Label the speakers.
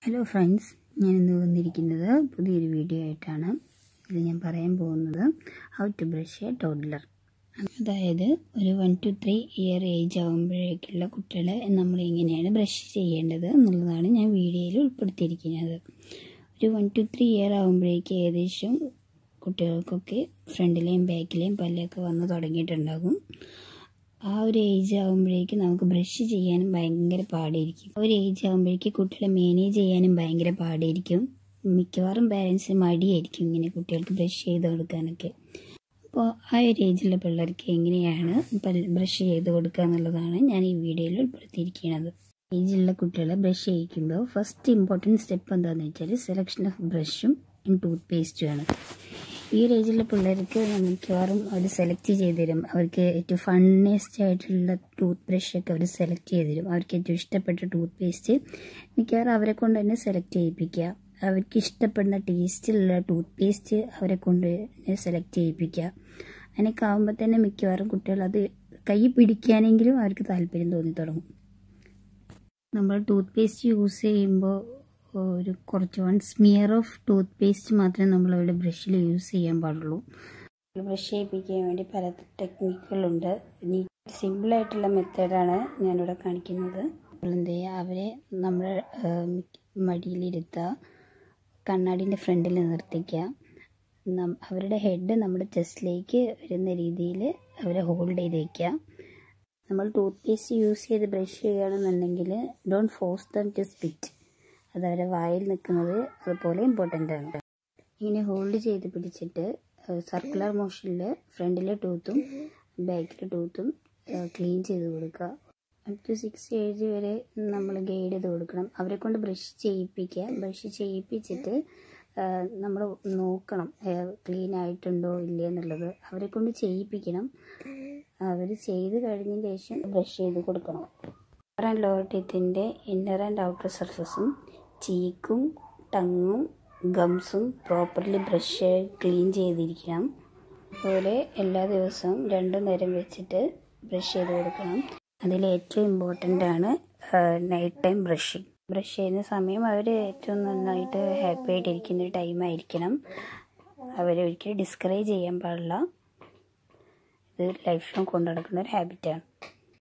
Speaker 1: hello friends ഞാൻ ഇന്ന് വന്നിരിക്കുന്നത് പുതിയൊരു വീഡിയോ ആയിട്ടാണ് ഇതിൽ ഞാൻ പറയാൻ പോകുന്നത് how to brush a toddler അതായത് ഒരു one two three year age ആകുമ്പോഴേക്കുള്ള കുട്ടികളെ നമ്മൾ എങ്ങനെയാണ് ബ്രഷ് ചെയ്യേണ്ടത് എന്നുള്ളതാണ് ഞാൻ വീഡിയോയിൽ ഉൾപ്പെടുത്തിയിരിക്കുന്നത് ഒരു വൺ ടു ത്രീ ഇയർ ആകുമ്പോഴേക്ക് ഏകദേശം കുട്ടികൾക്കൊക്കെ ഫ്രണ്ടിലെയും ബാക്കിലെയും പല്ലൊക്കെ വന്ന് തുടങ്ങിയിട്ടുണ്ടാകും ആ ഒരു ഏജ് ആകുമ്പോഴേക്കും നമുക്ക് ബ്രഷ് ചെയ്യാനും ഭയങ്കര പാടായിരിക്കും ആ ഒരു ഏജ് ആകുമ്പോഴേക്കും കുട്ടികളെ മാനേജ് ചെയ്യാനും ഭയങ്കര പാടായിരിക്കും മിക്കവാറും പാരൻസ് മടിയായിരിക്കും ഇങ്ങനെ കുട്ടികൾക്ക് ബ്രഷ് ചെയ്ത് കൊടുക്കാനൊക്കെ അപ്പോൾ ആ ഒരു ഏജിലുള്ള പിള്ളേർക്ക് എങ്ങനെയാണ് ബ്രഷ് ചെയ്ത് കൊടുക്കുക എന്നുള്ളതാണ് ഞാൻ ഈ വീഡിയോയിൽ ഉൾപ്പെടുത്തിയിരിക്കുന്നത് ഏജിലുള്ള കുട്ടികളെ ബ്രഷ് ചെയ്യിക്കുമ്പോൾ ഫസ്റ്റ് ഇമ്പോർട്ടൻറ്റ് സ്റ്റെപ്പ് എന്താണെന്ന് വെച്ചാൽ സെലക്ഷൻ ഓഫ് ബ്രഷും ടൂത്ത് പേസ്റ്റുമാണ് ഈ ഒരു ഏജിലുള്ള പിള്ളേർക്ക് മിക്കവാറും അവർ സെലക്ട് ചെയ്ത് തരും അവർക്ക് ഏറ്റവും ഫണ്ണിയസ്റ്റ് ആയിട്ടുള്ള ടൂത്ത് ബ്രഷൊക്കെ അവർ സെലക്ട് ചെയ്ത് തരും അവർക്ക് ഏറ്റവും ഇഷ്ടപ്പെട്ട ടൂത്ത് പേസ്റ്റ് മിക്കവാറും അവരെ കൊണ്ട് തന്നെ സെലക്ട് ചെയ്യിപ്പിക്കുക അവർക്ക് ഇഷ്ടപ്പെടുന്ന ടേസ്റ്റിലുള്ള ടൂത്ത് പേസ്റ്റ് അവരെ കൊണ്ട് സെലക്ട് ചെയ്യിപ്പിക്കുക അങ്ങനെയൊക്കെ ആകുമ്പോൾ തന്നെ മിക്കവാറും കുട്ടികൾ അത് കൈ പിടിക്കാനെങ്കിലും അവർക്ക് താല്പര്യം തോന്നി തുടങ്ങും നമ്മൾ ടൂത്ത് പേസ്റ്റ് യൂസ് ചെയ്യുമ്പോൾ ഒരു കുറച്ച് one smear of toothpaste മാത്രമേ നമ്മളിവിടെ ബ്രഷിൽ യൂസ് ചെയ്യാൻ പാടുള്ളൂ ബ്രഷ് ചെയ്യിപ്പിക്കാൻ വേണ്ടി പല ടെക്നിക്കുകളുണ്ട് ഇനി സിമ്പിളായിട്ടുള്ള മെത്തേഡാണ് ഞാനിവിടെ കാണിക്കുന്നത് എന്ത് ചെയ്യുക അവരെ നമ്മൾ മടിയിലിരുത്തുക കണ്ണാടിൻ്റെ ഫ്രണ്ടിൽ നിർത്തിക്കുക അവരുടെ ഹെഡ് നമ്മുടെ ചെസ്റ്റിലേക്ക് വരുന്ന രീതിയിൽ അവരെ ഹോൾഡ് ചെയ്ത് വയ്ക്കുക നമ്മൾ ടൂത്ത് പേസ്റ്റ് യൂസ് ചെയ്ത് ബ്രഷ് ചെയ്യുകയാണെന്നുണ്ടെങ്കിൽ don't force them to spit അത് അവരെ വായിൽ നിൽക്കുന്നത് അതുപോലെ ഇമ്പോർട്ടൻ്റ് ആണ് ഇങ്ങനെ ഹോൾഡ് ചെയ്ത് പിടിച്ചിട്ട് സർക്കുലർ മോഷനിൽ ഫ്രണ്ടിലെ ടൂത്തും ബാക്കിലെ ടൂത്തും ക്ലീൻ ചെയ്ത് കൊടുക്കുക അപ് ടു സിക്സ് ഏജ് വരെ നമ്മൾ ഗൈഡ് ചെയ്ത് കൊടുക്കണം അവരെ കൊണ്ട് ബ്രഷ് ചെയ്യിപ്പിക്കുക ബ്രഷ് ചെയ്യിപ്പിച്ചിട്ട് നമ്മൾ നോക്കണം ക്ലീൻ ആയിട്ടുണ്ടോ ഇല്ലേ എന്നുള്ളത് അവരെ കൊണ്ട് ചെയ്യിപ്പിക്കണം അവർ ചെയ്ത് കഴിഞ്ഞതിന് ശേഷം ബ്രഷ് ചെയ്ത് കൊടുക്കണം അപ്പർ ആൻഡ് ലോവർ ടീത്തിൻ്റെ ഇന്നർ ആൻഡ് ഔട്ടർ സർഫസും ചീക്കും ടങ്ങും ഗംസും പ്രോപ്പർലി ബ്രഷ് ക്ലീൻ ചെയ്തിരിക്കണം അതുപോലെ എല്ലാ ദിവസവും രണ്ടു നേരം വെച്ചിട്ട് ബ്രഷ് ചെയ്ത് കൊടുക്കണം അതിൽ ഏറ്റവും ഇമ്പോർട്ടൻ്റ് ആണ് നൈറ്റ് ടൈം ബ്രഷിങ് ബ്രഷ് ചെയ്യുന്ന സമയം അവർ ഏറ്റവും നന്നായിട്ട് ഹാപ്പി ആയിട്ടിരിക്കുന്ന ടൈം ആയിരിക്കണം അവരെ ഒരിക്കലും ഡിസ്കറേജ് ചെയ്യാൻ പാടില്ല ഇത് ലൈഫ് ലോങ് കൊണ്ടു നടക്കുന്ന ഒരു ഹാബിറ്റാണ്